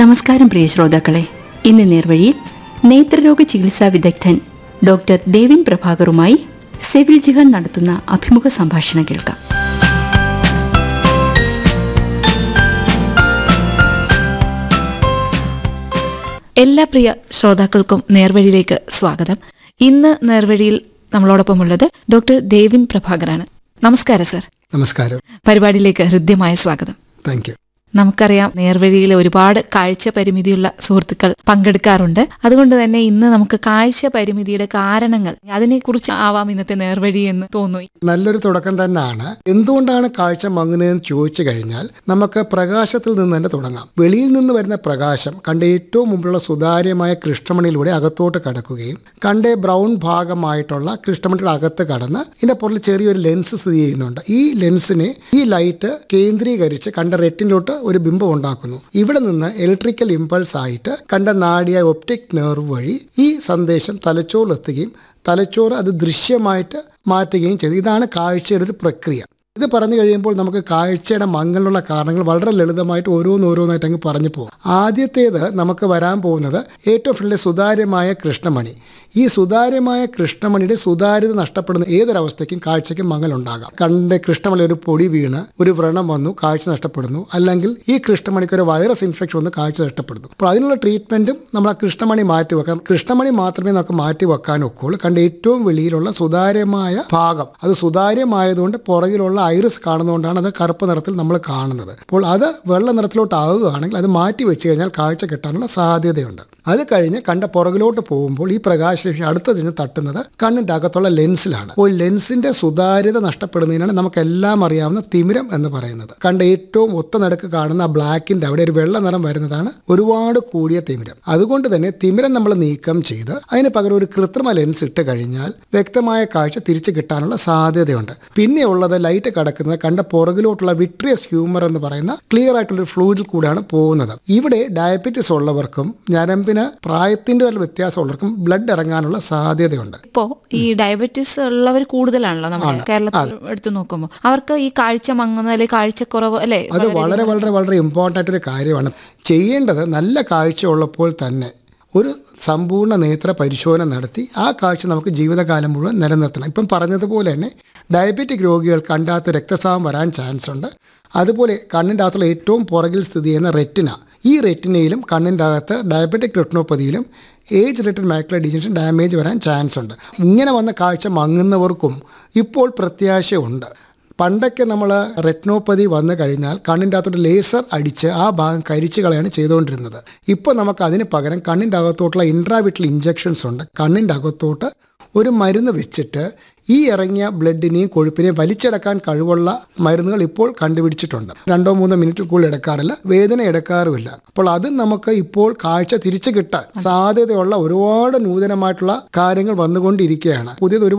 നമസ്കാരം പ്രിയ ശ്രോതാക്കളെ ഇന്ന് നേർവഴിയിൽ നേത്രരോഗ ചികിത്സാ വിദഗ്ധൻ ഡോക്ടർ ദേവിൻ പ്രഭാകറുമായി സെവിൽ ജിഹാൻ നടത്തുന്ന അഭിമുഖ സംഭാഷണം കേൾക്കാം എല്ലാ പ്രിയ ശ്രോതാക്കൾക്കും നേർവഴിയിലേക്ക് സ്വാഗതം ഇന്ന് നേർവഴിയിൽ നമ്മളോടൊപ്പമുള്ളത് ഡോക്ടർ ദേവിൻ പ്രഭാകറാണ് നമസ്കാരം സർ നമസ്കാരം പരിപാടിയിലേക്ക് ഹൃദ്യമായ സ്വാഗതം താങ്ക് യു നമുക്കറിയാം നേർവഴിയിൽ ഒരുപാട് കാഴ്ച പരിമിതിയുള്ള സുഹൃത്തുക്കൾ പങ്കെടുക്കാറുണ്ട് അതുകൊണ്ട് തന്നെ ഇന്ന് നമുക്ക് കാഴ്ച പരിമിതിയുടെ കാരണങ്ങൾ അതിനെക്കുറിച്ച് ആവാം ഇന്നത്തെ നേർവഴി എന്ന് തോന്നുന്നു നല്ലൊരു തുടക്കം തന്നെയാണ് എന്തുകൊണ്ടാണ് കാഴ്ച മങ്ങുന്നതെന്ന് ചോദിച്ചു കഴിഞ്ഞാൽ നമുക്ക് പ്രകാശത്തിൽ നിന്ന് തന്നെ തുടങ്ങാം വെളിയിൽ നിന്ന് വരുന്ന പ്രകാശം കണ്ട ഏറ്റവും മുമ്പിലുള്ള സുതാര്യമായ കൃഷ്ണമണിയിലൂടെ അകത്തോട്ട് കടക്കുകയും കണ്ടേ ബ്രൗൺ ഭാഗമായിട്ടുള്ള കൃഷ്ണമണിയുടെ അകത്ത് കടന്ന് ഇതിന്റെ പുറകിൽ ചെറിയൊരു ലെൻസ് സ്ഥിതി ചെയ്യുന്നുണ്ട് ഈ ലെൻസിനെ ഈ ലൈറ്റ് കേന്ദ്രീകരിച്ച് കണ്ട റെറ്റിനിലോട്ട് ഒരു ബിംബം ഉണ്ടാക്കുന്നു ഇവിടെ നിന്ന് ഇലക്ട്രിക്കൽ ഇമ്പൾസ് ആയിട്ട് കണ്ട നാടിയ ഒപ്റ്റിക് നെർവ് വഴി ഈ സന്ദേശം തലച്ചോറിലെത്തുകയും തലച്ചോറ് അത് ദൃശ്യമായിട്ട് മാറ്റുകയും ചെയ്തു ഇതാണ് കാഴ്ചയുടെ ഒരു പ്രക്രിയ ഇത് പറഞ്ഞു കഴിയുമ്പോൾ നമുക്ക് കാഴ്ചയുടെ മങ്ങലിനുള്ള കാരണങ്ങൾ വളരെ ലളിതമായിട്ട് ഓരോന്നോരോന്നായിട്ട് അങ്ങ് പറഞ്ഞു പോകും ആദ്യത്തേത് നമുക്ക് വരാൻ പോകുന്നത് ഏറ്റവും ഫ്രണ്ടിലെ സുതാര്യമായ കൃഷ്ണമണി ഈ സുതാര്യമായ കൃഷ്ണമണിയുടെ സുതാര്യത നഷ്ടപ്പെടുന്ന ഏതൊരവസ്ഥയ്ക്കും കാഴ്ചയ്ക്കും മങ്ങലുണ്ടാകാം കണ്ണിന്റെ കൃഷ്ണമണി ഒരു പൊടി വീണ് ഒരു വ്രണം വന്നു കാഴ്ച നഷ്ടപ്പെടുന്നു അല്ലെങ്കിൽ ഈ കൃഷ്ണമണിക്ക് ഒരു വൈറസ് ഇൻഫെക്ഷൻ വന്ന് കാഴ്ച നഷ്ടപ്പെടുന്നു അപ്പോൾ അതിനുള്ള ട്രീറ്റ്മെന്റും നമ്മൾ ആ കൃഷ്ണമണി മാറ്റി വെക്കാം കൃഷ്ണമണി മാത്രമേ നമുക്ക് മാറ്റി വെക്കാൻ ഒക്കുള്ളൂ കണ്ട ഏറ്റവും വെളിയിലുള്ള സുതാര്യമായ ഭാഗം അത് സുതാര്യമായതുകൊണ്ട് പുറകിലുള്ള ഐറിസ് കാണുന്നതുകൊണ്ടാണ് അത് കറുപ്പ് നിറത്തിൽ നമ്മൾ കാണുന്നത് അപ്പോൾ അത് വെള്ള നിറത്തിലോട്ട് ആവുകയാണെങ്കിൽ അത് മാറ്റി വെച്ച് കഴിഞ്ഞാൽ കാഴ്ച കിട്ടാനുള്ള സാധ്യതയുണ്ട് അത് കഴിഞ്ഞ് കണ്ട പുറകിലോട്ട് പോകുമ്പോൾ ഈ പ്രകാശരശ്മി അടുത്ത് ചെന്ന് തട്ടുന്നത് കണ്ണിന്റെ അകത്തുള്ള ലെൻസിലാണ് അപ്പോൾ ലെൻസിന്റെ സുതാര്യത നഷ്ടപ്പെടുന്നതിനാണ് നമുക്കെല്ലാം അറിയാവുന്ന തിമിരം എന്ന് പറയുന്നത് കണ്ട ഏറ്റവും ഒത്ത നടുക്ക് കാണുന്ന ആ ബ്ലാക്കിന്റെ അവിടെ ഒരു വെള്ള നിറം വരുന്നതാണ് ഒരുപാട് കൂടിയ തിമിരം അതുകൊണ്ട് തന്നെ തിമിരം നമ്മൾ നീക്കം ചെയ്ത് അതിന് പകരം ഒരു കൃത്രിമ ലെൻസ് ഇട്ട് കഴിഞ്ഞാൽ വ്യക്തമായ കാഴ്ച തിരിച്ചു കിട്ടാനുള്ള സാധ്യതയുണ്ട് പിന്നെ ഉള്ളത് ലൈറ്റ് കടക്കുന്നത് കണ്ട പുറകിലോട്ടുള്ള വിട്രിയസ് ഹ്യൂമർ എന്ന് പറയുന്ന ക്ലിയർ ആയിട്ടുള്ള ഒരു ഫ്ലൂയിഡിൽ കൂടെയാണ് പോകുന്നത് ഇവിടെ ഡയബറ്റീസ് ഉള്ളവർക്കും ഞരമ്പിന് പ്രായത്തിന്റെ തന്നെ വ്യത്യാസമുള്ളവർക്കും ബ്ലഡ് ഇറങ്ങാനുള്ള സാധ്യതയുണ്ട് ഇപ്പോ ഈ ഡയബറ്റീസ് ഉള്ളവർ കൂടുതലാണല്ലോ നമ്മൾ കേരളത്തിൽ എടുത്തു നോക്കുമ്പോൾ അവർക്ക് ഈ കാഴ്ച മങ്ങുന്ന അല്ലെങ്കിൽ കാഴ്ചക്കുറവ് അല്ലെ അത് വളരെ വളരെ വളരെ ഇമ്പോർട്ടൻ്റ് ആയിട്ടൊരു കാര്യമാണ് ചെയ്യേണ്ടത് നല്ല കാഴ്ച ഉള്ളപ്പോൾ തന്നെ ഒരു സമ്പൂർണ്ണ നേത്ര പരിശോധന നടത്തി ആ കാഴ്ച നമുക്ക് ജീവിതകാലം മുഴുവൻ നിലനിർത്തണം ഇപ്പം പറഞ്ഞതുപോലെ തന്നെ ഡയബറ്റിക് രോഗികൾ കണ്ടാത്ത രക്തസ്രാവം വരാൻ ചാൻസ് ഉണ്ട് അതുപോലെ കണ്ണിൻ്റെ അകത്തുള്ള ഏറ്റവും പുറകിൽ സ്ഥിതി ചെയ്യുന്ന റെറ്റിന ഈ റെറ്റിനയിലും കണ്ണിൻ്റെ അകത്ത് ഡയബറ്റിക് റെറ്റിനോപ്പതിയിലും age related macular degeneration damage വരാൻ ചാൻസ് ഉണ്ട് ഇങ്ങനെ വന്ന കാഴ്ച മങ്ങുന്നവർക്കും ഇപ്പോൾ പ്രത്യാശയുണ്ട് പണ്ടൊക്കെ നമ്മൾ റെറ്റിനോപ്പതി വന്നു കഴിഞ്ഞാൽ കണ്ണിൻ്റെ അകത്തോട്ട് ലേസർ അടിച്ച് ആ ഭാഗം കരിച്ചു കളയാണ് ചെയ്തുകൊണ്ടിരുന്നത് ഇപ്പോൾ നമുക്ക് അതിന് പകരം കണ്ണിൻ്റെ അകത്തോട്ടുള്ള ഇൻട്രാവിറ്റൽ ഇഞ്ചെക്ഷൻസ് ഉണ്ട് കണ്ണിൻ്റെ അകത്തോട്ട് ഒരു മരുന്ന് വെച്ചിട്ട് ഈ ഇറങ്ങിയ ബ്ലഡിനെയും കൊഴുപ്പിനെയും വലിച്ചെടുക്കാൻ കഴിവുള്ള മരുന്നുകൾ ഇപ്പോൾ കണ്ടുപിടിച്ചിട്ടുണ്ട് രണ്ടോ മൂന്നോ മിനിറ്റിൽ കൂടുതൽ എടുക്കാറില്ല വേദന എടുക്കാറുമില്ല അപ്പോൾ അത് നമുക്ക് ഇപ്പോൾ കാഴ്ച തിരിച്ചു കിട്ടാൻ സാധ്യതയുള്ള ഒരുപാട് നൂതനമായിട്ടുള്ള കാര്യങ്ങൾ വന്നുകൊണ്ടിരിക്കുകയാണ് പുതിയത് ഒരുപാട്